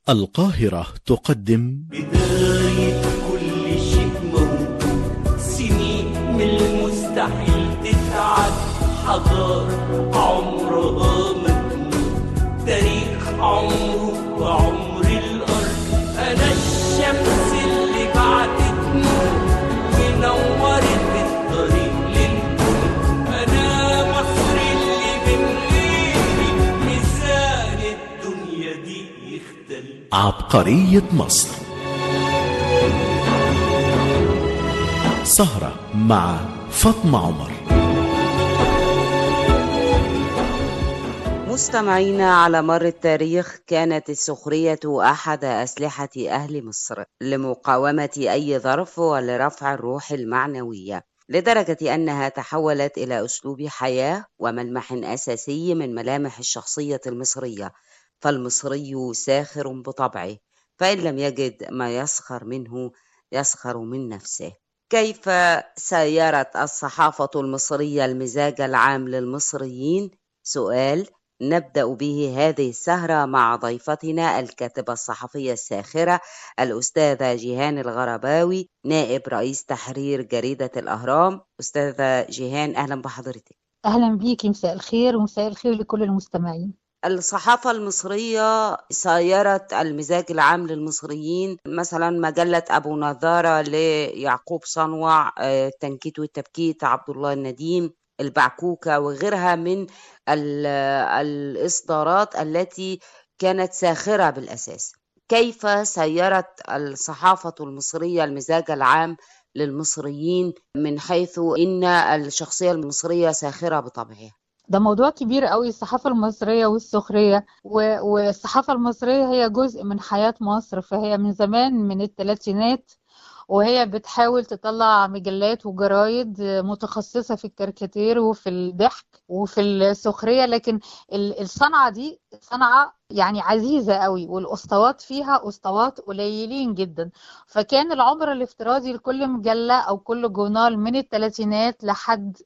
القاهرة تقدم بداية كل شيء موجود سنين من المستحيل تتعد حضارة عمرها مجنون تاريخ عمره وعمر الأرض أنا الشمس اللي بعدت نور ونورت الطريق للكون أنا مصر اللي من غيري ميزان الدنيا دي يختلف عبقرية مصر سهرة مع فاطمة عمر مستمعينا على مر التاريخ كانت السخرية أحد أسلحة أهل مصر لمقاومة أي ظرف ولرفع الروح المعنوية لدرجة أنها تحولت إلى أسلوب حياة وملمح أساسي من ملامح الشخصية المصرية فالمصري ساخر بطبعه فإن لم يجد ما يسخر منه يسخر من نفسه كيف سايرت الصحافة المصرية المزاج العام للمصريين؟ سؤال نبدأ به هذه السهرة مع ضيفتنا الكاتبة الصحفية الساخرة الأستاذة جيهان الغرباوي نائب رئيس تحرير جريدة الأهرام أستاذة جيهان أهلا بحضرتك أهلا بيكي مساء الخير ومساء الخير لكل المستمعين الصحافة المصرية سايرت المزاج العام للمصريين مثلا مجلة أبو نظارة ليعقوب صنوع آه، تنكيت والتبكيت عبد الله النديم البعكوكة وغيرها من ال- الإصدارات التي كانت ساخرة بالأساس كيف سيرت الصحافة المصرية المزاج العام للمصريين من حيث إن الشخصية المصرية ساخرة بطبعها ده موضوع كبير قوي الصحافة المصرية والسخرية و- والصحافة المصرية هي جزء من حياة مصر فهي من زمان من الثلاثينات وهي بتحاول تطلع مجلات وجرايد متخصصة في الكاريكاتير وفي الضحك وفي السخرية لكن ال- الصنعة دي صنعة يعني عزيزة قوي والأسطوات فيها أسطوات قليلين جدا فكان العمر الافتراضي لكل مجلة أو كل جورنال من الثلاثينات لحد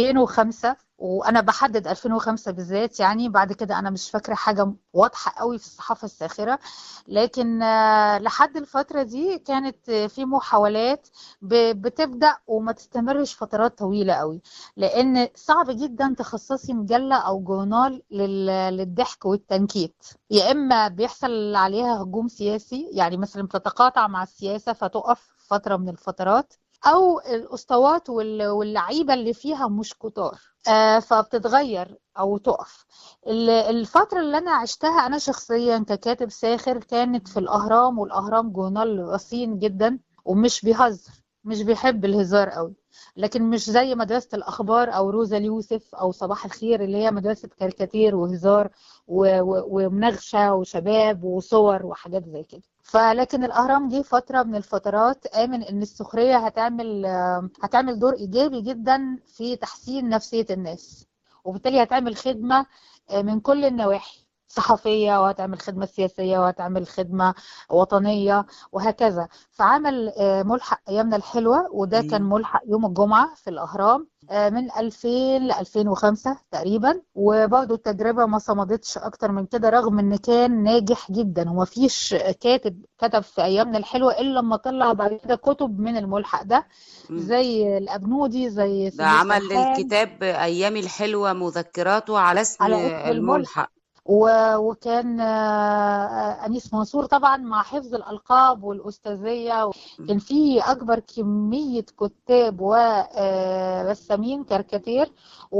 2005 وانا بحدد 2005 بالذات يعني بعد كده انا مش فاكره حاجه واضحه قوي في الصحافه الساخره لكن آه، لحد الفتره دي كانت آه، في محاولات ب- بتبدا وما تستمرش فترات طويله قوي لان صعب جدا تخصصي مجله او جورنال لل- للضحك والتنكيت يا اما بيحصل عليها هجوم سياسي يعني مثلا بتتقاطع مع السياسه فتقف فتره من الفترات او الاسطوات وال- واللعيبه اللي فيها مش كتار آه، فبتتغير او تقف ال- الفتره اللي انا عشتها انا شخصيا ككاتب ساخر كانت في الاهرام والاهرام جورنال رصين جدا ومش بيهزر مش بيحب الهزار قوي لكن مش زي مدرسة الأخبار أو روزا اليوسف أو صباح الخير اللي هي مدرسة كاريكاتير وهزار و- و- ومناغشة وشباب وصور وحاجات زي كده فلكن الأهرام جه فترة من الفترات آمن إن السخرية هتعمل آه، هتعمل دور إيجابي جدا في تحسين نفسية الناس وبالتالي هتعمل خدمة آه، من كل النواحي صحفية وهتعمل خدمة سياسية وهتعمل خدمة وطنية وهكذا فعمل آه، ملحق أيامنا الحلوة وده كان مم. ملحق يوم الجمعة في الأهرام آه، من 2000 ل 2005 تقريبا وبرضه التجربة ما صمدتش أكتر من كده رغم إن كان ناجح جدا ومفيش كاتب كتب في أيامنا الحلوة إلا لما طلع بعد كده كتب من الملحق ده مم. زي الأبنودي زي ده سمير عمل سرحان الكتاب أيامي الحلوة مذكراته على اسم على اسم الملحق الملحق و- وكان آه، أنيس منصور طبعا مع حفظ الألقاب والأستاذية كان في أكبر كمية كتاب ورسامين كاريكاتير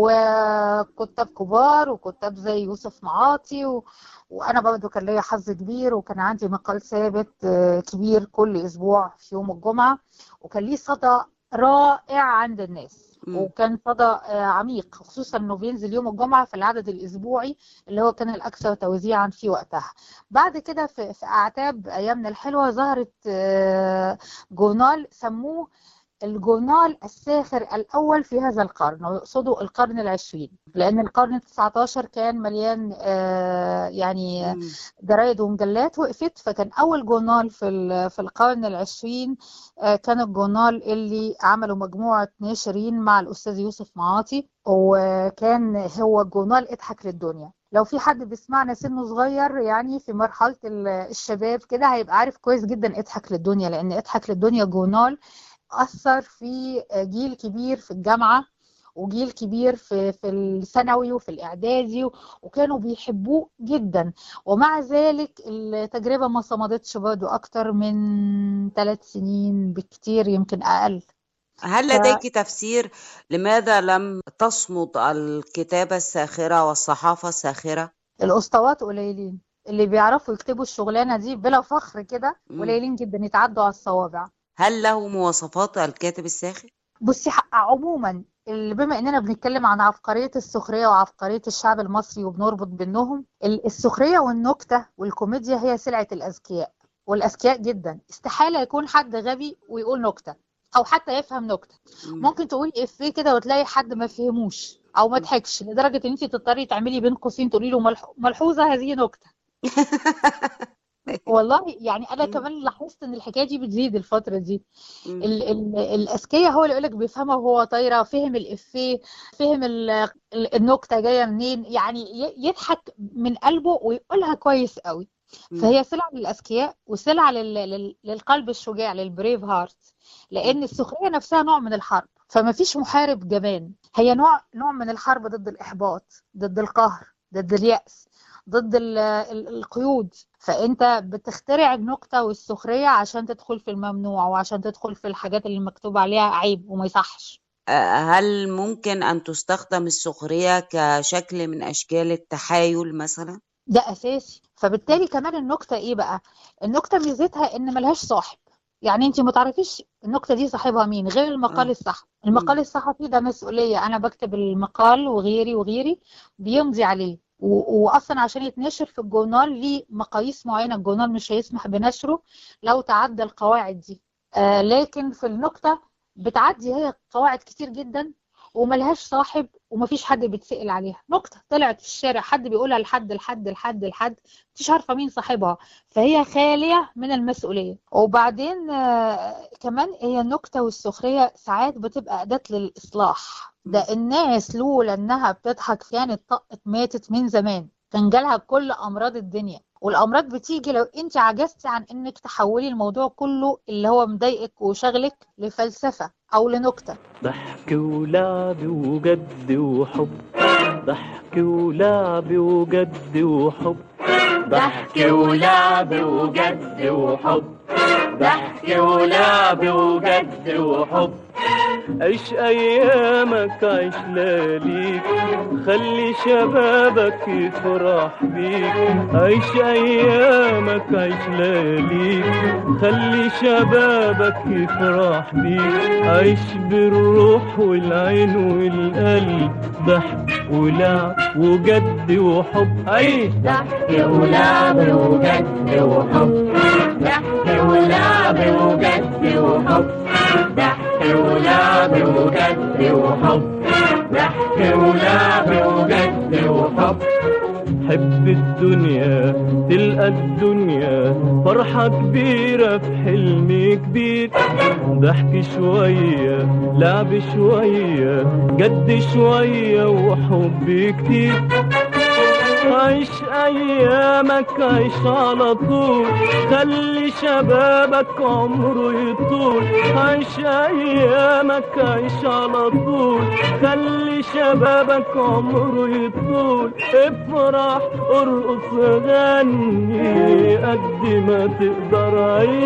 وكتاب كبار وكتاب زي يوسف معاطي و... وأنا برضه كان ليا حظ كبير وكان عندي مقال ثابت آه، كبير كل أسبوع في يوم الجمعة وكان ليه صدى رائع عند الناس مم. وكان صدى آه، عميق خصوصا انه بينزل يوم الجمعه في العدد الاسبوعي اللي هو كان الاكثر توزيعا في وقتها بعد كده في, في اعتاب ايامنا الحلوه ظهرت آه، جورنال سموه الجورنال الساخر الأول في هذا القرن ويقصدوا القرن العشرين لأن القرن التسعة عشر كان مليان آه، يعني مم. جرايد ومجلات وقفت فكان أول جورنال في ال- في القرن العشرين آه، كان الجورنال اللي عملوا مجموعة ناشرين مع الأستاذ يوسف معاطي وكان هو جورنال اضحك للدنيا لو في حد بيسمعنا سنه صغير يعني في مرحلة ال- الشباب كده هيبقى عارف كويس جدا اضحك للدنيا لأن اضحك للدنيا جورنال أثر في جيل كبير في الجامعة وجيل كبير في في الثانوي وفي الإعدادي وكانوا بيحبوه جدا ومع ذلك التجربة ما صمدتش برضه أكتر من ثلاث سنين بكتير يمكن أقل هل ف- لديك تفسير لماذا لم تصمد الكتابة الساخرة والصحافة الساخرة؟ الأسطوات قليلين اللي بيعرفوا يكتبوا الشغلانة دي بلا فخر كده مم. قليلين جدا يتعدوا على الصوابع هل له مواصفات الكاتب الساخر؟ بصي حق عموما اللي بما اننا بنتكلم عن عبقرية السخرية وعبقرية الشعب المصري وبنربط بينهم ال- السخرية والنكتة والكوميديا هي سلعة الأذكياء والأذكياء جدا استحالة يكون حد غبي ويقول نكتة أو حتى يفهم نكتة مم. ممكن تقولي إفيه كده وتلاقي حد ما فهموش أو ما ضحكش لدرجة إن أنت تضطري تعملي بين قوسين تقولي له ملح- ملحوظة هذه نكتة والله يعني أنا مم. كمان لاحظت إن الحكاية دي بتزيد الفترة دي مم. ال ال الأذكياء هو اللي يقولك بيفهمها وهو طايرة فهم الإفيه فهم ال- ال- النكتة جاية منين يعني ي- يضحك من قلبه ويقولها كويس قوي مم. فهي سلعة للأذكياء وسلعة لل لل للقلب الشجاع للبريف هارت لأن السخرية نفسها نوع من الحرب فما فيش محارب جبان هي نوع نوع من الحرب ضد الإحباط ضد القهر ضد اليأس ضد ال- ال- القيود فأنت بتخترع النكتة والسخرية عشان تدخل في الممنوع وعشان تدخل في الحاجات اللي مكتوب عليها عيب وما يصحش آه، هل ممكن أن تستخدم السخرية كشكل من أشكال التحايل مثلا؟ ده أساسي فبالتالي كمان النكتة إيه بقى النكتة ميزتها إن ملهاش صاحب يعني انت ما تعرفيش النكته دي صاحبها مين غير المقال آه. الصحفي المقال الصحفي ده مسؤوليه انا بكتب المقال وغيري وغيري بيمضي عليه و- واصلا عشان يتنشر في الجورنال ليه مقاييس معينه الجورنال مش هيسمح بنشره لو تعدى القواعد دي آه لكن في النكته بتعدي هي قواعد كتير جدا وملهاش صاحب ومفيش حد بيتسأل عليها نكته طلعت في الشارع حد بيقولها لحد لحد لحد لحد مش عارفه مين صاحبها فهي خالية من المسؤولية وبعدين آه، كمان هي النكتة والسخرية ساعات بتبقى أداة للإصلاح ده الناس لولا إنها بتضحك كانت طقت ماتت من زمان كان جالها كل أمراض الدنيا والأمراض بتيجي لو أنت عجزتي عن إنك تحولي الموضوع كله اللي هو مضايقك وشغلك لفلسفة أو لنكتة ضحك ولعب وجد وحب ضحك ولعب وجد وحب ضحك ولعب وجد وحب ضحك ولعب وجد وحب عيش ايامك عيش لياليك خلي شبابك يفرح بيك عيش ايامك عيش لياليك خلي شبابك يفرح بيك عيش بالروح والعين والقلب ضحك ولعب وجد وحب عيش ضحك ولعب وجد وحب ضحك ولعب وجد وحب ضحك ولعب وجد وحب ضحك ولعب وجد وحب حب الدنيا تلقى الدنيا فرحة كبيرة في حلم كبير ضحك شوية لعب شوية جد شوية وحب كتير عيش ايامك عيش على طول خلي شبابك عمره يطول عيش ايامك عيش على طول خلي شبابك عمره يطول افرح ارقص غني قد ما تقدر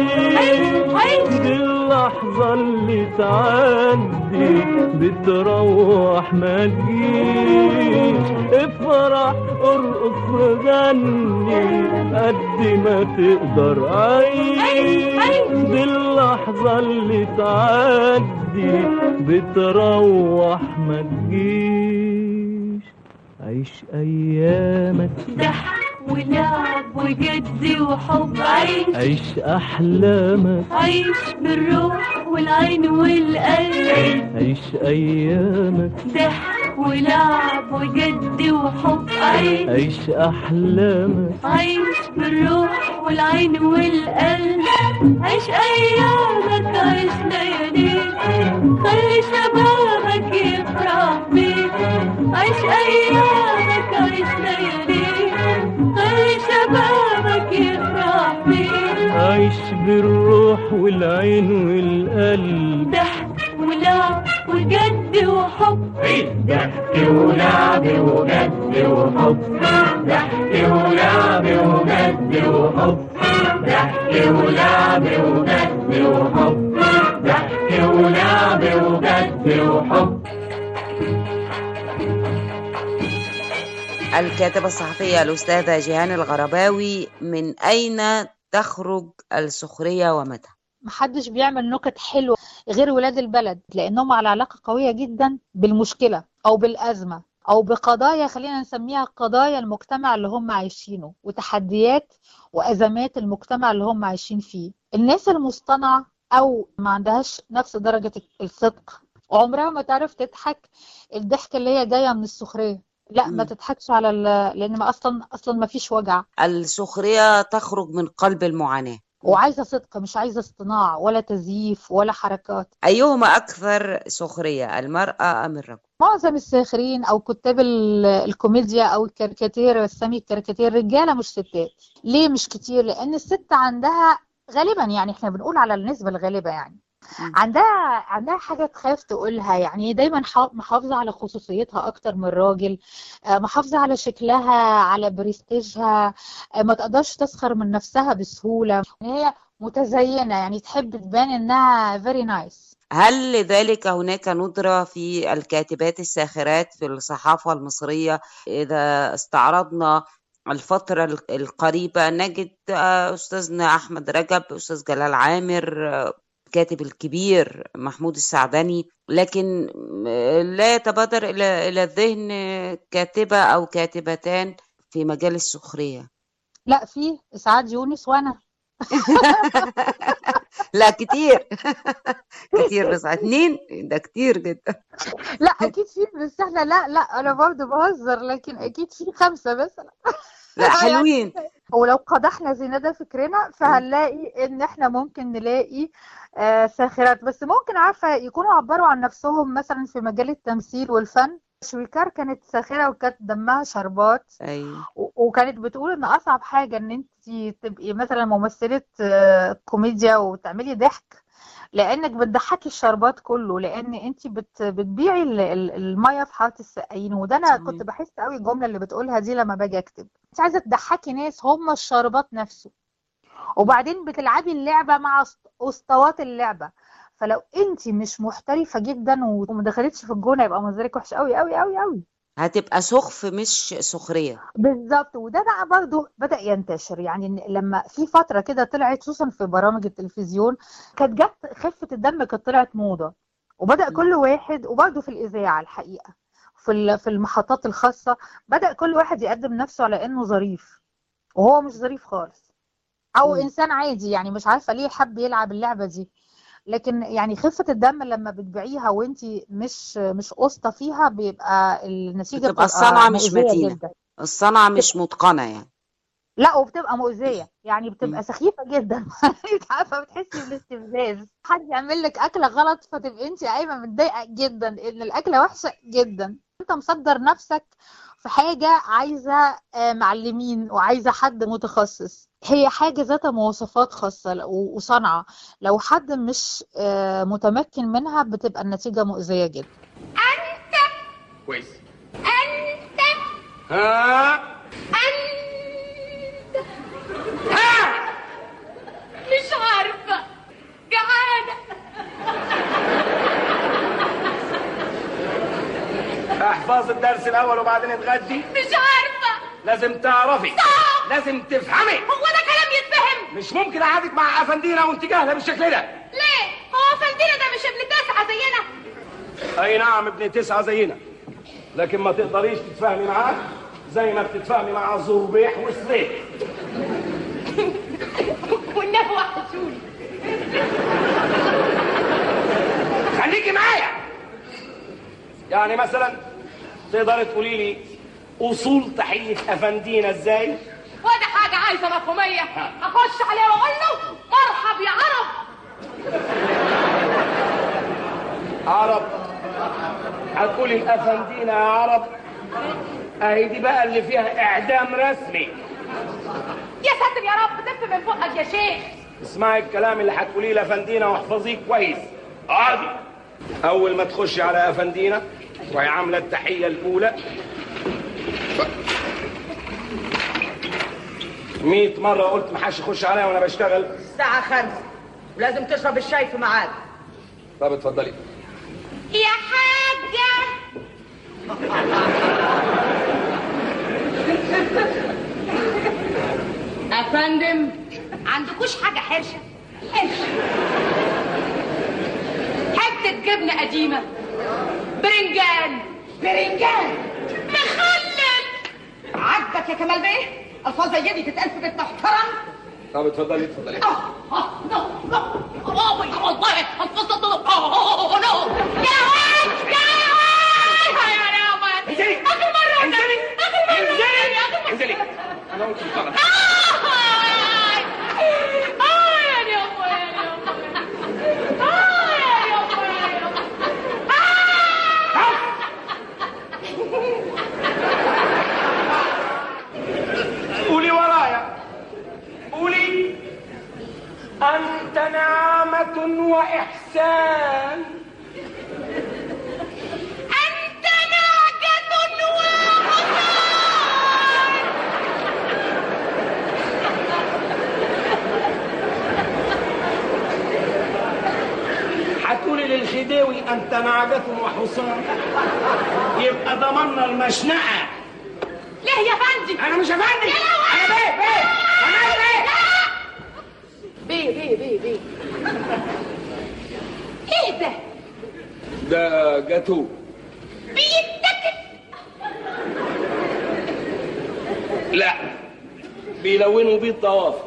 عيش دي اللحظة اللي تعدي بتروح ما تجيش افرح ارقص غني قد ما تقدر عيش دي اللحظة اللي تعدي بتروح ما تجيش عيش ايامك ضحك ولعب وجد وحب عيش عيش أحلامك عيش بالروح والعين والقلب عيش أيامك ضحك ولعب وجد وحب عيش عيش أحلامك عيش بالروح والعين والقلب عيش ايامك عيش لياليك خلي شبابك يفرح بيك عيش ايامك عيش لياليك خلي شبابك يفرح بيك عيش بالروح والعين والقلب ضحك ولعب وجد وحب ضحك ولعب وجد وحب ضحك ولعب وجد وحب ضحك ولعب وجد وحب ضحك ولعب وجد وحب الكاتبة الصحفية الأستاذة جيهان الغرباوي من أين تخرج السخرية ومتى؟ محدش بيعمل نكت حلوة غير ولاد البلد لأنهم على علاقة قوية جدا بالمشكلة أو بالأزمة أو بقضايا خلينا نسميها قضايا المجتمع اللي هم عايشينه وتحديات وأزمات المجتمع اللي هم عايشين فيه الناس المصطنعة أو ما عندهاش نفس درجة الصدق عمرها ما تعرف تضحك الضحكة اللي هي جاية من السخرية لا ما مم. تضحكش على ال- لأن ما أصلا أصلا ما فيش وجع السخرية تخرج من قلب المعاناة وعايزة صدق مش عايزة اصطناع ولا تزييف ولا حركات أيهما أكثر سخرية المرأة أم الرجل؟ معظم الساخرين او كتاب ال- الكوميديا او الكاريكاتير السامي الكاريكاتير رجاله مش ستات ليه مش كتير لان الست عندها غالبا يعني احنا بنقول على النسبه الغالبه يعني مم. عندها عندها حاجه تخاف تقولها يعني هي دايما حا- محافظه على خصوصيتها اكتر من الراجل آه، محافظه على شكلها على برستيجها آه، ما تقدرش تسخر من نفسها بسهوله هي متزينه يعني تحب تبان انها very nice هل لذلك هناك ندرة في الكاتبات الساخرات في الصحافة المصرية إذا استعرضنا الفترة ال- القريبة نجد آه، أستاذنا أحمد رجب أستاذ جلال عامر آه، الكاتب الكبير محمود السعدني لكن آه، لا يتبادر إلى إلى الذهن آه، كاتبة أو كاتبتان في مجال السخرية لا في اسعاد يونس وانا لا كتير كتير بس اتنين ده كتير جدا لا اكيد في بس احنا لا لا انا برضه بهزر لكن اكيد في خمسه مثلا لا حلوين ولو قدحنا زينة فكرنا فهنلاقي ان احنا ممكن نلاقي آه، ساخرات بس ممكن عارفه يكونوا عبروا عن نفسهم مثلا في مجال التمثيل والفن شويكار كانت ساخره وكانت دمها شربات ايوه و- وكانت بتقول ان اصعب حاجه ان انت تبقي مثلا ممثله آه، كوميديا وتعملي ضحك لانك بتضحكي الشربات كله لان انت بت بتبيعي ال- ال- الميه في حاره السقايين وده انا صحيح. كنت بحس قوي الجمله اللي بتقولها دي لما باجي اكتب انت عايزه تضحكي ناس هم الشربات نفسه وبعدين بتلعبي اللعبه مع أسط- اسطوات اللعبه فلو انت مش محترفه جدا وما دخلتش في الجونه يبقى منظرك وحش قوي قوي قوي قوي هتبقى سخف مش سخرية بالظبط وده بقى برضو بدأ ينتشر يعني إن لما في فترة كده طلعت خصوصا في برامج التلفزيون كانت جت خفة الدم كانت طلعت موضة وبدأ م. كل واحد وبرضو في الإذاعة الحقيقة في ال- في المحطات الخاصة بدأ كل واحد يقدم نفسه على إنه ظريف وهو مش ظريف خالص أو م. إنسان عادي يعني مش عارفة ليه حب يلعب اللعبة دي لكن يعني خفة الدم لما بتبيعيها وانت مش مش قسطة فيها بيبقى النتيجة بتبقى الصنعة مش مؤذية متينة. جدا الصنعة مش متقنة يعني لا وبتبقى مؤذية يعني مم. بتبقى سخيفة جدا انت عارفة بتحسي بالاستفزاز حد يعمل لك أكلة غلط فتبقي انت قايمة متضايقة جدا إن الأكلة وحشة جدا انت مصدر نفسك في حاجة عايزة آه، معلمين وعايزة حد متخصص هي حاجة ذات مواصفات خاصة ل- و- وصنعة لو حد مش آه، متمكن منها بتبقى النتيجة مؤذية جدا كويس أنت ها أنت ها مش عارفة جعانة احفظ الدرس الاول وبعدين اتغدي مش عارفة لازم تعرفي صح. لازم تفهمي هو ده كلام يتفهم مش ممكن اقعدك مع افندينا وانت جاهله بالشكل ده ليه هو فندينا ده مش ابن تسعة زينا اي نعم ابن تسعه زينا لكن ما تقدريش تتفاهمي معاه زي ما بتتفاهمي مع زربيح وسليت والنبي وحشوني خليكي معايا يعني مثلا تقدري تقولي لي اصول تحيه افندينا ازاي وده حاجة عايزة مفهومية أخش عليه وأقول له مرحب يا عرب عرب هتقولي الافندينا يا عرب اهي دي بقى اللي فيها اعدام رسمي يا ساتر يا رب دف من فوقك يا شيخ اسمعي الكلام اللي هتقوليه لافندينا واحفظيه كويس عادي اول ما تخشي على افندينا وهي عامله التحيه الاولى 100 مره قلت ما حدش يخش عليا وانا بشتغل الساعة خمسة ولازم تشرب الشاي في ميعاد طب اتفضلي يا حاجة أفندم عندكوش حاجة حرشة حرشة حتة جبنة قديمة برنجان برنجان مخلل عاجبك يا كمال بيه الفاظ زي دي تتقال في بيت محترم طب اتفضلي اتفضلي اه اه نو نو اه والله انفصلت اه نو يا واد يا واد يا نعمة انزلي آخر مرة انزلي آخر مرة انزلي آخر مرة انزلي انا قلت غلط قولي ورايا قولي أنت نعمة وإحسان أنت نعجة وحصان هتقولي للخديوي أنت نعجة وحصان يبقى ضمننا المشنقة ليه يا فندي أنا مش أفندي أنا بيه بيه أنا بيه بيه بيه بيه بيه ايه ده ده جاتو بيتاكل لا بيلونوا بيه الضوافر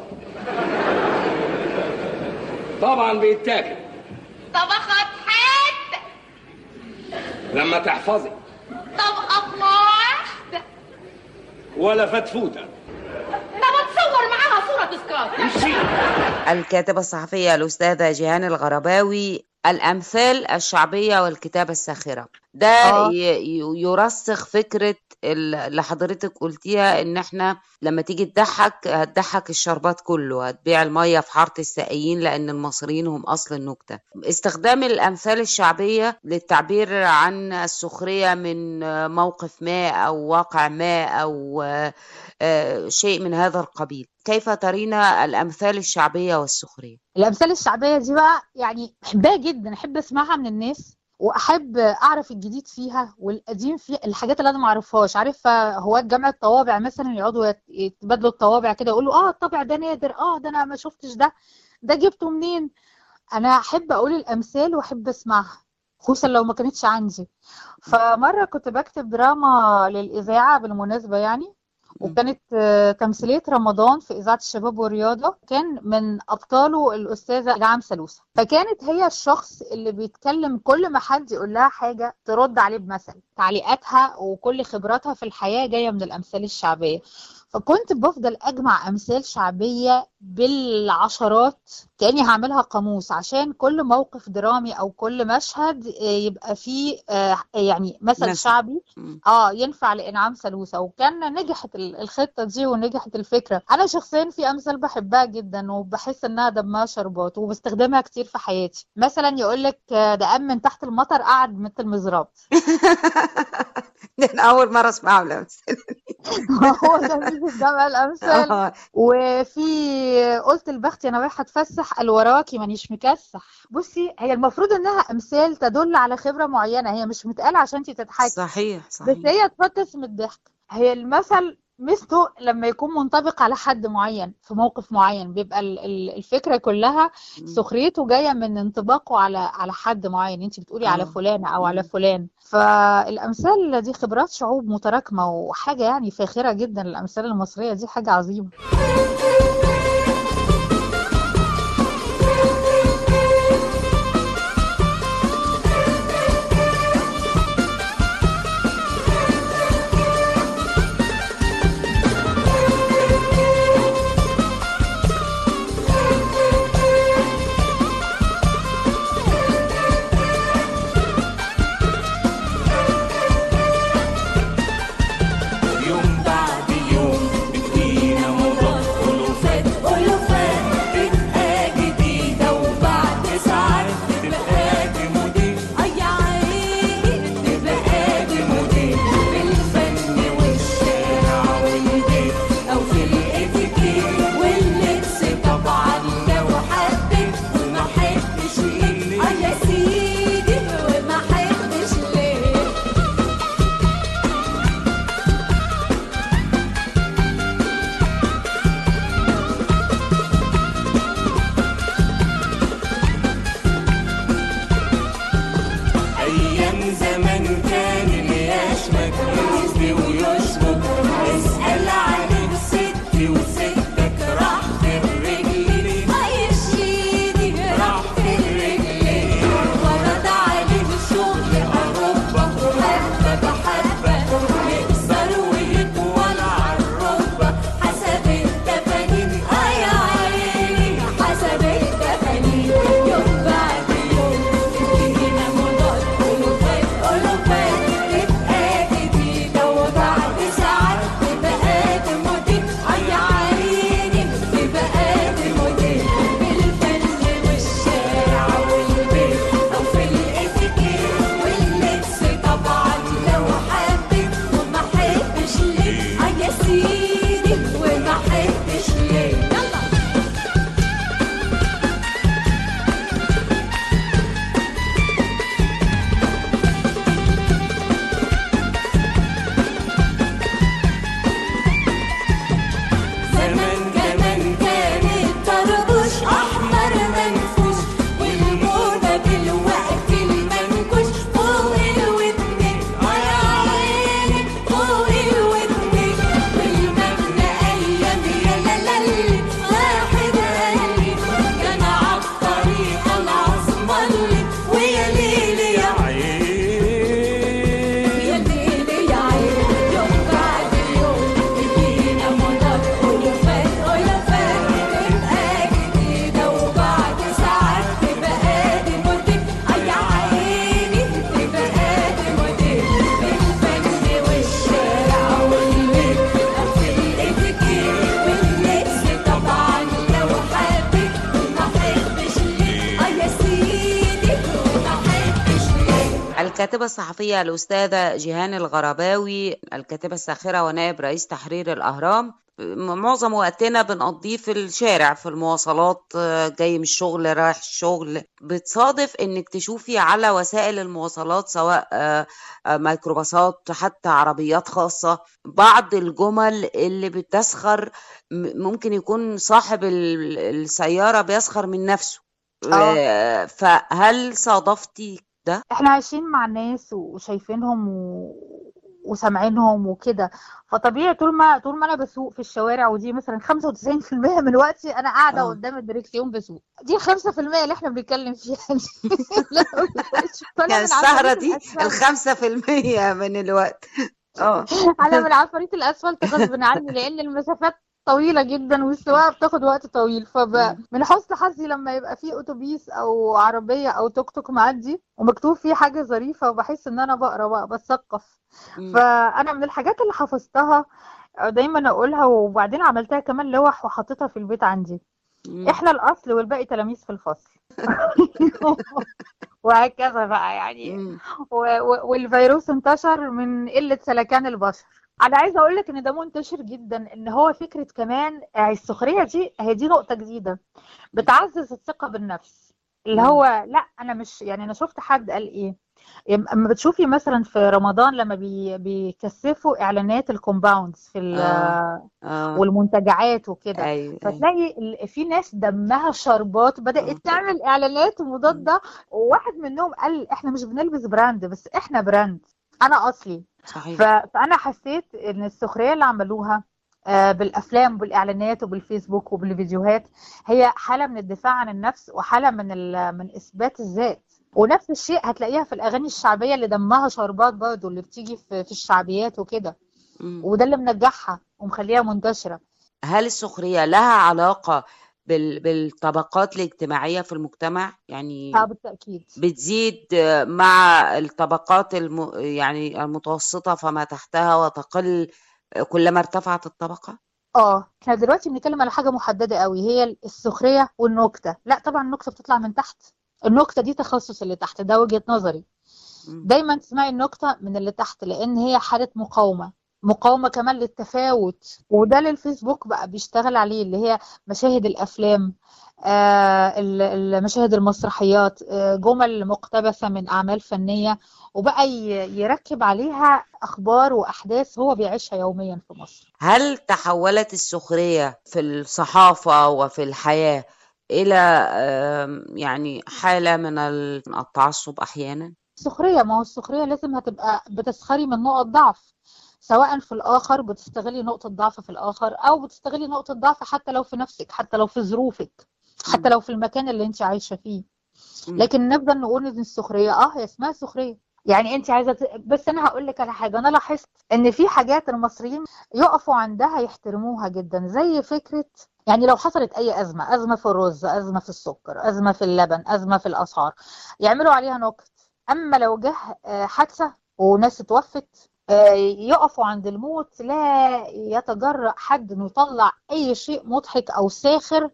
طبعا بيتاكل طبخة حد لما تحفظي طبخة واحدة ولا فتفوته طب اتصور معاها صورة تذكار امشي الكاتبة الصحفية الأستاذة جيهان الغرباوي الأمثال الشعبية والكتابة الساخرة ده آه. ي- ي- يرسخ فكرة ال- اللي حضرتك قلتيها إن إحنا لما تيجي تضحك هتضحك الشربات كله هتبيع المية في حارة السقايين لأن المصريين هم أصل النكتة استخدام الأمثال الشعبية للتعبير عن السخرية من موقف ما أو واقع ما أو آه، آه، شيء من هذا القبيل كيف ترين الأمثال الشعبية والسخرية؟ الامثال الشعبيه دي بقى يعني بحبها جدا احب اسمعها من الناس واحب اعرف الجديد فيها والقديم فيها الحاجات اللي انا ما اعرفهاش عارف هواة جمع الطوابع مثلا يقعدوا يت- يتبادلوا الطوابع كده يقولوا اه الطابع ده نادر اه ده انا ما شفتش ده ده جبته منين انا احب اقول الامثال واحب اسمعها خصوصا لو ما كانتش عندي فمره كنت بكتب دراما للاذاعه بالمناسبه يعني وكانت آه، تمثيلية رمضان في إذاعة الشباب والرياضة كان من أبطاله الأستاذة إنعام سلوسة فكانت هي الشخص اللي بيتكلم كل ما حد يقول لها حاجة ترد عليه بمثل تعليقاتها وكل خبراتها في الحياة جاية من الأمثال الشعبية فكنت بفضل أجمع أمثال شعبية بالعشرات كأني هعملها قاموس عشان كل موقف درامي أو كل مشهد آه، يبقى فيه آه، يعني مثل مثل. شعبي مم. اه ينفع لانعام سلوسه وكان نجحت ال- الخطه دي ونجحت الفكره انا شخصيا في امثال بحبها جدا وبحس انها دمها شربات وبستخدمها كتير في حياتي مثلا يقول لك ده قام من تحت المطر قعد مثل المزراب ده أنا أول مرة أسمعه الأمثال هو ده مش جمع الامثال آه. وفي قلت البخت انا رايحه اتفسح قال وراكي مانيش مكسح بصي هي المفروض انها امثال تدل على خبره معينه هي مش متقاله عشان انت تضحكي صحيح بس صحيح هي تفطس من الضحك هي المثل ميزته لما يكون منطبق على حد معين في موقف معين بيبقى ال- ال- الفكرة كلها سخريته جاية من انطباقه على على حد معين انت بتقولي على آه. فلانة او على فلان فالامثال دي خبرات شعوب متراكمة وحاجة يعني فاخرة جدا الامثال المصرية دي حاجة عظيمة يوم بعد يوم بتجينا موضوع ألوفات ألوفات تبقى جديدة وبعد ساعات تبقى دي موديل أي عيني تبقى دي موديل في الفن والشارع والبيت أو في الإتيكيت واللبس طبعا لو حبيت وما حبش ليه آه يا سيدي وما حبش ليه أيام زمان كان اليشمك يسدي ويشبك اسأل عليك ستي وستك راح في الرجل أي شيدي راح في الرجل ورد عليه شغل أوروبا حبة بحبة يكسر ويطول عالركبة حسب التفانين أي عيني حسب التفانين يوم بعد يوم تدينا موضات ألوفات ألوفات تبقى جديدة وبعد ساعات تبقى دي موديل أي عيني تبقى دي موديل بالفن والشارع والبيت أو في الإتيكيت واللبس طبعا لو حبيت وما حبش ليه آه يا سيدي وما حبش ليه يلا زمان كمان كان الطربوش احمر منفوش والموضه دلوقتي المنكوش فوق الودنين اه يا عيني فوق الودنين والمبنى ايام يا لالي واحد قال لي كان عالطريقه العظمى ويا ليلي يا يا ليلي يا عين يوم بعد يوم تجينا موضات ألوفات ألوفات تبقى جديدة وبعد ساعات تبقى دي موديل أي عيني تبقى دي موديل بالفن والشارع والبيت أو في الإتيكيت واللبس طبعا لو حبيت وما حبش ليه أه يا سيدي وما حبش ليه الكاتبة الصحفية الأستاذة جيهان الغرباوي الكاتبة الساخرة ونائب رئيس تحرير الأهرام م- معظم وقتنا بنقضيه في الشارع في المواصلات آه، جاي من الشغل رايح الشغل بتصادف انك تشوفي على وسائل المواصلات سواء آه، آه، ميكروباصات حتى عربيات خاصة بعض الجمل اللي بتسخر م- ممكن يكون صاحب ال- السيارة بيسخر من نفسه اه آه، فهل صادفتي ده؟ احنا عايشين مع الناس وشايفينهم و... وسامعينهم وكده فطبيعي طول ما طول ما انا بسوق في الشوارع ودي مثلا 95% من وقتي انا قاعده اه قدام الدريكسيون بسوق دي 5% اللي احنا بنتكلم فيها دي لا، فانا يعني من السهرة عفاريت دي الاسفلت الخمسة في المية من الوقت اه انا من عفاريت الاسفلت غصب عني لان المسافات طويله جدا والسواقه بتاخد وقت طويل فمن حسن حظي لما يبقى في اتوبيس او عربيه او توك توك معدي ومكتوب فيه حاجه ظريفه وبحس ان انا بقرا بقى بثقف مم. فانا من الحاجات اللي حفظتها دايما اقولها وبعدين عملتها كمان لوح وحطيتها في البيت عندي مم. احنا الاصل والباقي تلاميذ في الفصل وهكذا بقى يعني مم. و- و- والفيروس انتشر من قلة سلكان البشر انا عايزه اقول لك ان ده منتشر جدا ان هو فكره كمان آه، السخريه دي هي دي نقطه جديده بتعزز الثقه بالنفس اللي هو لا انا مش يعني انا شفت حد قال ايه اما بتشوفي مثلا في رمضان لما بي بيكثفوا اعلانات الكومباوندز في ال- آه. آه. والمنتجعات وكده ايوه أيوة. فتلاقي ال- في ناس دمها شربات بدأت تعمل اعلانات مضادة وواحد منهم قال احنا مش بنلبس براند بس احنا براند انا اصلي صحيح ف- فانا حسيت ان السخريه اللي عملوها آه، بالافلام وبالاعلانات وبالفيسبوك وبالفيديوهات هي حاله من الدفاع عن النفس وحاله من ال- من اثبات الذات ونفس الشيء هتلاقيها في الاغاني الشعبيه اللي دمها شربات برضه اللي بتيجي في في الشعبيات وكده مم. وده اللي منجحها ومخليها منتشره هل السخرية لها علاقة بال... بالطبقات الاجتماعية في المجتمع يعني اه بالتاكيد بتزيد مع الطبقات الم... يعني المتوسطة فما تحتها وتقل كلما ارتفعت الطبقة اه احنا دلوقتي بنتكلم على حاجه محدده قوي هي السخريه والنكته لا طبعا النكته بتطلع من تحت النكته دي تخصص اللي تحت ده وجهه نظري مم. دايما تسمعي النكته من اللي تحت لان هي حاله مقاومه مقاومه كمان للتفاوت وده اللي الفيسبوك بقى بيشتغل عليه اللي هي مشاهد الافلام آه ال- ال- مشاهد المسرحيات آه جمل مقتبسه من اعمال فنيه وبقى ي- يركب عليها اخبار واحداث هو بيعيشها يوميا في مصر هل تحولت السخرية في الصحافة وفي الحياة إلى آم، يعني حالة من التعصب أحيانا؟ السخرية ما هو السخرية لازم هتبقى بتسخري من نقط ضعف سواء في الآخر بتستغلي نقطة ضعف في الآخر أو بتستغلي نقطة ضعف حتى لو في نفسك حتى لو في ظروفك حتى لو في المكان اللي انت عايشة فيه مم. لكن نفضل نقول ان السخرية اه هي اسمها سخرية يعني انت عايزة ت... بس انا هقول لك على حاجة انا لاحظت ان في حاجات المصريين يقفوا عندها يحترموها جدا زي فكرة يعني لو حصلت اي ازمة ازمة في الرز ازمة في السكر ازمة في اللبن ازمة في الاسعار يعملوا عليها نكت اما لو جه آه، حادثة وناس اتوفت آه، يقفوا عند الموت لا يتجرأ حد انه يطلع اي شيء مضحك او ساخر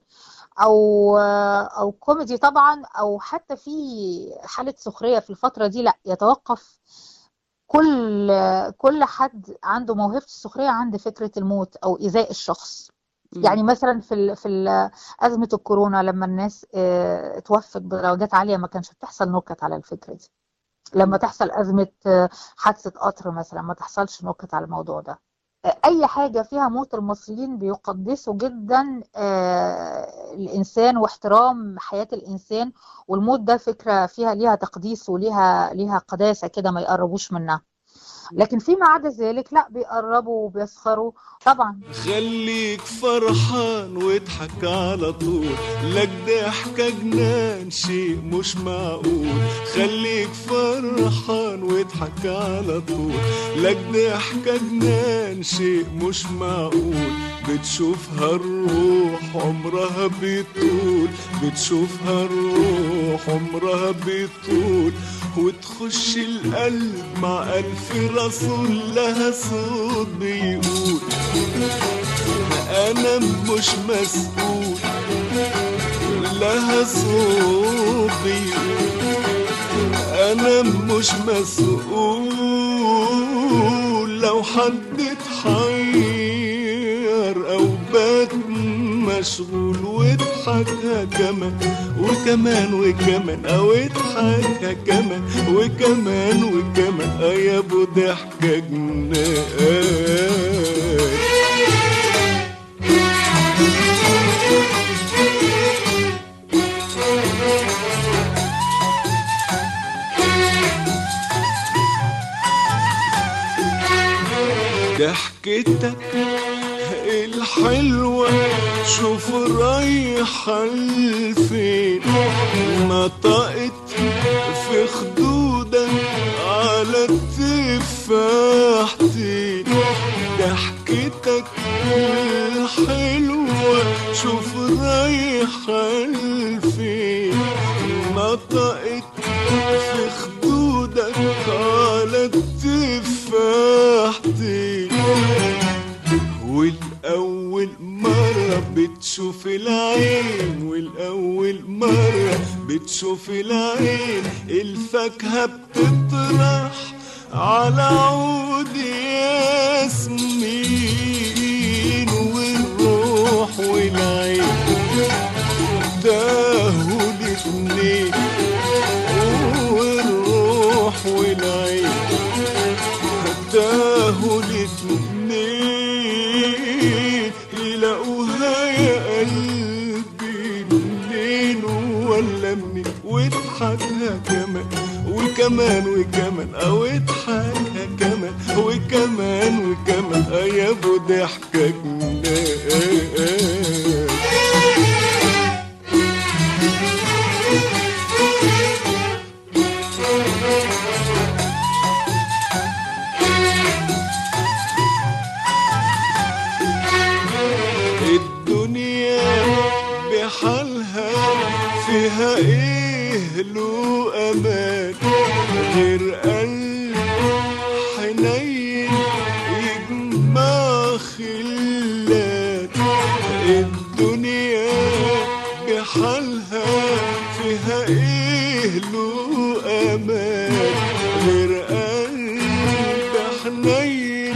او او كوميدي طبعا او حتى في حالة سخرية في الفترة دي لا يتوقف كل كل حد عنده موهبة السخرية عند فكرة الموت او ايذاء الشخص مم. يعني مثلا في ال في ال أزمة الكورونا لما الناس آه، اتوفت بدرجات عالية ما كانش بتحصل نكت على الفكرة دي لما تحصل أزمة آه، حادثة قطر مثلا ما تحصلش نكت على الموضوع ده آه، أي حاجة فيها موت المصريين بيقدسوا جدا آه، الإنسان واحترام حياة الإنسان والموت ده فكرة فيها ليها تقديس وليها ليها قداسة كده ما يقربوش منها لكن فيما عدا ذلك لا بيقربوا وبيسخروا طبعا خليك فرحان واضحك على طول لك ضحكة جنان شيء مش معقول خليك فرحان واضحك على طول لك ضحكة جنان شيء مش معقول بتشوفها الروح عمرها بيطول بتشوفها الروح عمرها بيطول وتخش القلب مع ألف رسول لها صوت بيقول أنا مش مسؤول لها صوت بيقول أنا مش مسؤول لو حد اتحير أو بات مشغول واضحكها كمان وكمان وكمان أو اضحكها كمان وكمان وكمان آه يا أبو ضحكة جنان ضحكتك الحلوة شوف رايحة لفين نطقت في خدودك على التفاحتين ضحكتك الحلوة شوف رايحة لفين نطقت في خدودك على التفاحتين والأول مرة بتشوف العين والأول مرة بتشوف العين الفاكهة بتطرح على عود ياسمين والروح والعين تاهوا الاتنين والروح والعين تاهوا الاتنين يلاقوها يا قلبي منين ولا منين واضحكها كمان وكمان وكمان او اضحكها كمان وكمان وكمان اه يا ابو ضحكة جنان الدنيا بحالها فيها ايه له امان غير قلب حنين يجمع خلات الدنيا بحالها فيها ايه له امان غير قلب حنين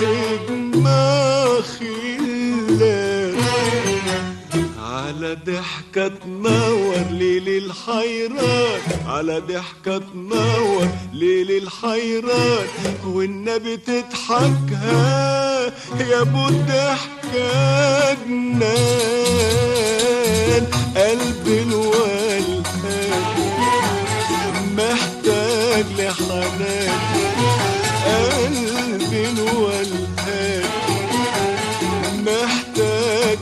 يجمع خلات على ضحكة تنور ليل الحيران على ضحكة تنور ليل الحيران والنبي تضحكها يا ابو الضحكة جنان قلبي الولهان محتاج لحنان قلبي الولهان محتاج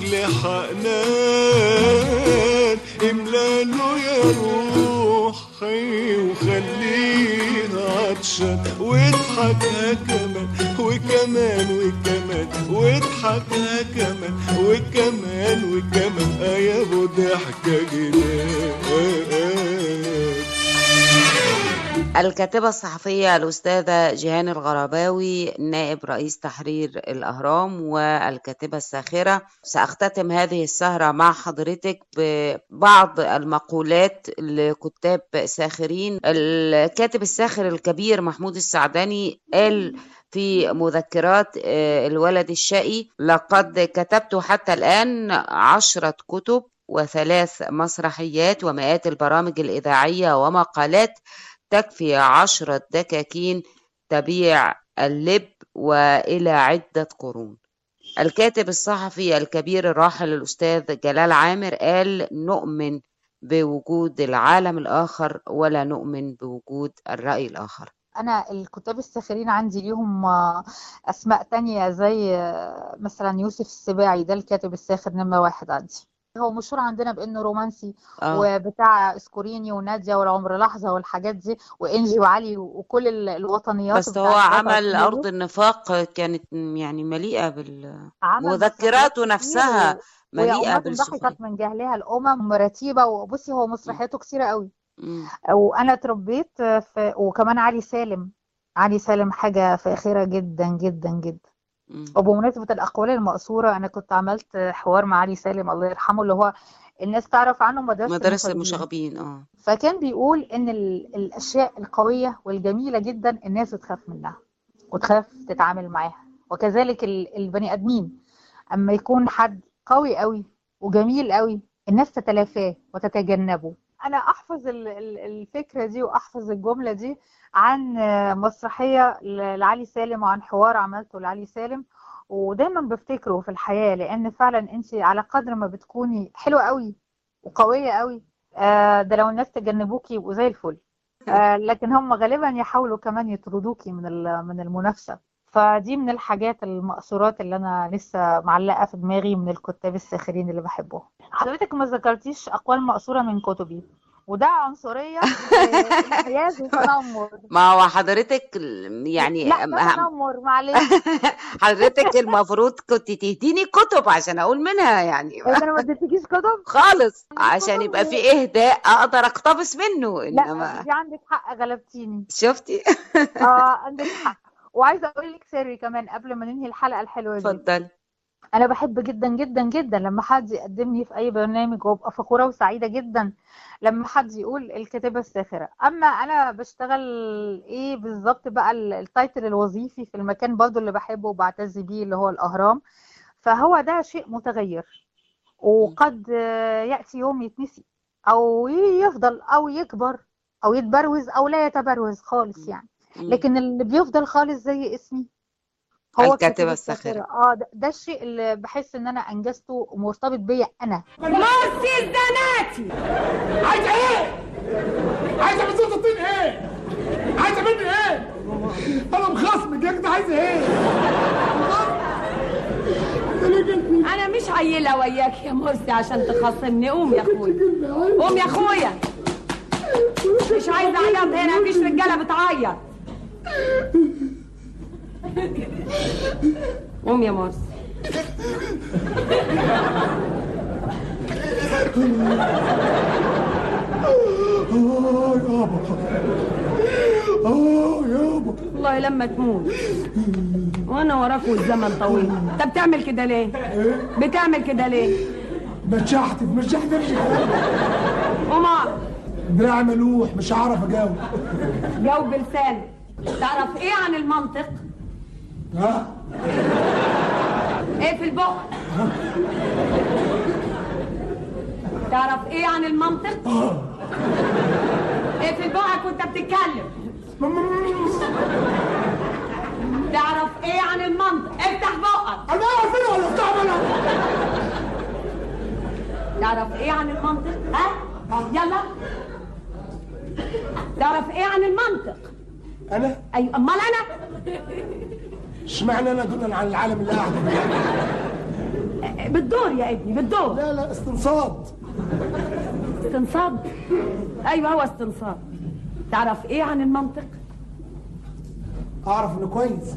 لحنان املاله يا روحي وخليه عطشان واضحكها كمان وكمان وكمان واضحكها كمان وكمان وكمان اه يا ابو ضحكه جنان الكاتبة الصحفية الأستاذة جيهان الغرباوي نائب رئيس تحرير الأهرام والكاتبة الساخرة سأختتم هذه السهرة مع حضرتك ببعض المقولات لكتاب ساخرين الكاتب الساخر الكبير محمود السعداني قال في مذكرات آه، الولد الشقي لقد كتبت حتى الآن عشرة كتب وثلاث مسرحيات ومئات البرامج الإذاعية ومقالات تكفي عشرة دكاكين تبيع اللب وإلى عدة قرون الكاتب الصحفي الكبير الراحل الأستاذ جلال عامر قال نؤمن بوجود العالم الآخر ولا نؤمن بوجود الرأي الآخر انا الكتاب الساخرين عندي ليهم آه، اسماء تانية زي آه، مثلا يوسف السباعي ده الكاتب الساخر نمرة واحد عندي هو مشهور عندنا بانه رومانسي آه. وبتاع اسكوريني ونادية والعمر لحظة والحاجات دي وانجي وعلي وكل ال- الوطنيات بس بتاعت هو الوطن عمل الكبير. أرض النفاق كانت يعني مليئة عمل بالمذكراته مسرحيات نفسها كتير و- مليئة ويا أمة بالسخرية ضحكت من جهلها الأمم مرتيبة وبصي هو مسرحياته كتيرة قوي مم. وانا اتربيت في وكمان علي سالم علي سالم حاجة فاخرة جدا جدا جدا مم. وبمناسبة الأقوال المأثورة أنا كنت عملت حوار مع علي سالم الله يرحمه اللي هو الناس تعرف عنه مدرسة مدارس المشاغبين المشاغبين اه فكان بيقول إن ال- الأشياء القوية والجميلة جدا الناس بتخاف منها وتخاف تتعامل معاها وكذلك ال- البني آدمين أما يكون حد قوي قوي وجميل قوي الناس تتلافاه وتتجنبه أنا أحفظ ال- ال- الفكرة دي وأحفظ الجملة دي عن مسرحية ل- لعلي سالم وعن حوار عملته لعلي سالم ودايما بفتكره في الحياة لأن فعلا أنت على قدر ما بتكوني حلوة قوي وقوية قوي آه، ده لو الناس تجنبوكي يبقوا زي الفل آه، لكن هم غالبا يحاولوا كمان يطردوكي من ال- من المنافسة فدي من الحاجات المأثورات اللي أنا لسه معلقة في دماغي من الكتاب الساخرين اللي بحبهم حضرتك ما ذكرتيش أقوال مأثورة من كتبي وده عنصرية وانحياز وتنمر ما هو حضرتك ال- يعني لا ده أهم- تنمر معلش حضرتك المفروض كنت تديني كتب عشان اقول منها يعني إيه ده انا ما اديتكيش كتب خالص عندي عشان كتب يبقى و- في اهداء اقدر اقتبس منه لا انما دي عندك حق غلبتيني شفتي اه عندك حق وعايزه اقول لك سري كمان قبل ما ننهي الحلقه الحلوه دي اتفضلي انا بحب جدا جدا جدا لما حد يقدمني في اي برنامج وابقى فخوره وسعيده جدا لما حد يقول الكاتبه الساخره اما انا بشتغل ايه بالظبط بقى ال- التايتل الوظيفي في المكان برضو اللي بحبه وبعتز بيه اللي هو الاهرام فهو ده شيء متغير وقد آه، ياتي يوم يتنسي او يفضل او يكبر او يتبروز او لا يتبروز خالص يعني مم. لكن اللي بيفضل خالص زي اسمي هو الكاتبة الساخرة. اه ده, ده الشيء اللي بحس ان انا انجزته ومرتبط بيا انا مرسي الزناتي عايزه ايه؟ عايزه من صوت الطين ايه؟ عايزه مني ايه؟ انا مخصمك يا كده عايزه ايه؟ انا مش عيله وياك يا مرسي عشان تخاصمني قوم يا اخويا قوم يا اخويا مش عايزه عياط هنا مفيش رجاله بتعيط قوم يا مرسي اه يابا اه يابا والله لما تموت وانا وراك والزمن طويل انت بتعمل كده ليه بتعمل كده ليه مشحت مشحت امشي قوم اقعد. دراعي ملوح مش هعرف اجاوب جاوب بلسانك تعرف ايه عن المنطق ها ايه في البق تعرف ايه عن المنطق ايه في بقك وانت بتتكلم تعرف ايه عن المنطق افتح بقك انا اعرف ايه ولا بتاع انا تعرف ايه عن المنطق ها يلا تعرف ايه عن المنطق انا ايوه امال انا اشمعنى انا دونا عن العالم اللي قاعد بالدور يا ابني بالدور لا لا استنصاد استنصاد ايوه هو استنصاد تعرف ايه عن المنطق اعرف انه كويس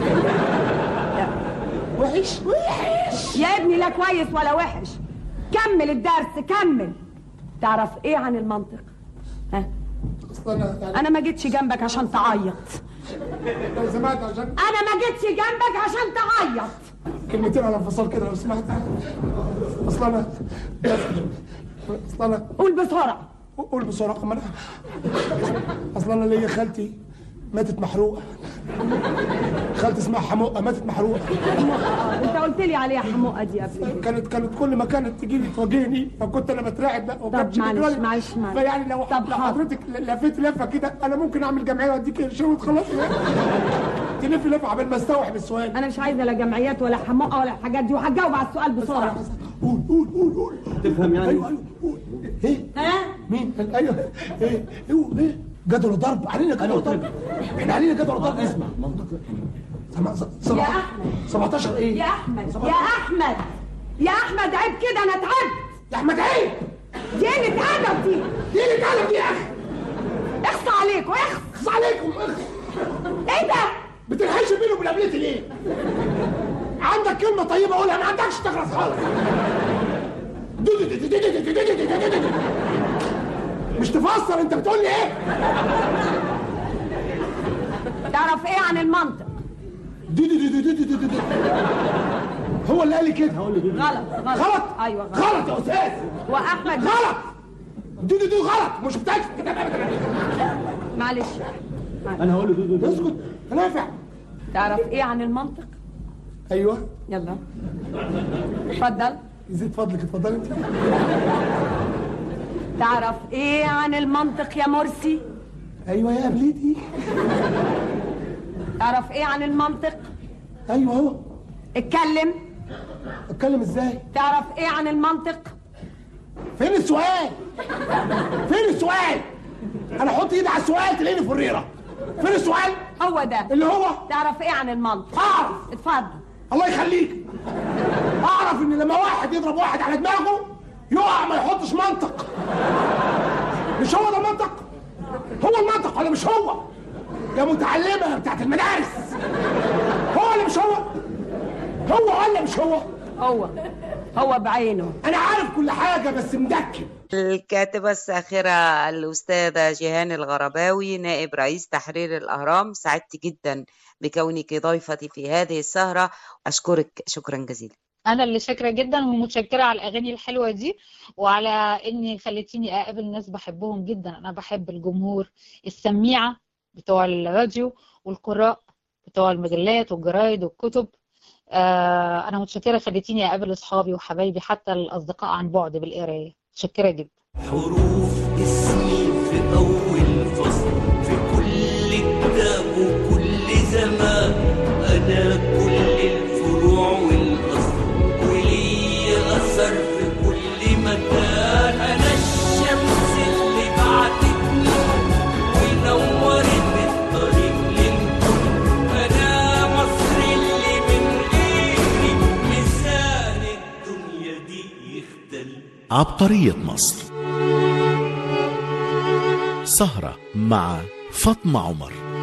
وحش وحش يا ابني لا كويس ولا وحش كمل الدرس كمل تعرف ايه عن المنطق ها اصل انا يعني انا ما جيتش جنبك عشان تعيط لو سمعت عشان انا ما جيتش جنبك عشان تعيط كلمتين على انفصال كده لو سمحت اصل انا اصل انا قول بسرعه قول بسرعه ما انا اصل انا ليا خالتي ماتت محروقه خالتي اسمها حموقه ماتت محروقه انت قلت لي عليها حموقه دي قبل كانت كانت كل ما كانت تجي لي تواجهني فكنت انا بترعب بقى وكانت معلش، بتجرالي. معلش، معلش. فيعني لو طب لو حاضر. حضرتك لفيت لفه كده انا ممكن اعمل جمعيه واديك قرشين وتخلص تلف لفه عبال ما استوعب السؤال انا مش عايزه لا جمعيات ولا حموقه ولا الحاجات دي وهجاوب على السؤال بسرعه قول قول قول قول تفهم يعني ايوه ايوه قول ايه ها مين ايوه ايه ايه ايه جدول الضرب علينا جدول الضرب احنا علينا جدول الضرب اسمع يا أحمد. 17 ايه يا احمد يا احمد يا احمد عيب كده انا تعبت يا احمد عيب دي قله ادب دي دي اللي اتعلم دي يا اخي اخص عليكم اخص اخص عليكم اخص ايه ده بتنحش بيني وبين قبلتي ليه؟ عندك كلمة طيبة قولها ما عندكش تخلص خالص مش تفسر انت بتقول لي ايه؟ تعرف ايه عن المنطق هو اللي قال لي كده غلط غلط غلط ايوه غلط غلط يا استاذ واحمد غلط دي دي دي غلط مش متأكد معلش انا هقول له دودو دودو. اسكت نافع تعرف ايه عن المنطق ايوه يلا اتفضل يزيد فضلك اتفضل انت تعرف ايه عن المنطق يا مرسي ايوه يا قبلتي تعرف ايه عن المنطق ايوه اهو اتكلم اتكلم ازاي تعرف ايه عن المنطق فين السؤال فين السؤال انا احط ايدي على السؤال تلاقيني فريره فين السؤال هو ده اللي هو تعرف ايه عن المنطق اعرف اتفضل الله يخليك اعرف ان لما واحد يضرب واحد على دماغه يقع ما يحطش منطق مش هو ده المنطق هو المنطق ولا مش هو يا متعلمه بتاعت المدارس هو ولا مش هو هو ولا مش هو هو هو بعينه انا عارف كل حاجه بس مدكن الكاتبة الساخرة الأستاذة جيهان الغرباوي نائب رئيس تحرير الأهرام سعدت جدا بكونك ضيفتي في هذه السهرة أشكرك شكرا جزيلا انا اللي شاكره جدا ومتشكره على الاغاني الحلوه دي وعلى اني خليتيني اقابل ناس بحبهم جدا انا بحب الجمهور السميعه بتوع الراديو والقراء بتوع المجلات والجرايد والكتب آه انا متشكره خليتيني اقابل اصحابي وحبايبي حتى الاصدقاء عن بعد بالقرايه متشكرة جدا حروف اسمي في أول فصل في كل كتاب وكل زمان أنا كل الفروع والأصل ولي أثر في كل مكان أنا الشمس اللي بعتتني ونورت الطريق للكل أنا مصر اللي من غيري ميزان الدنيا دي يختل عبقرية مصر سهرة مع فاطمة عمر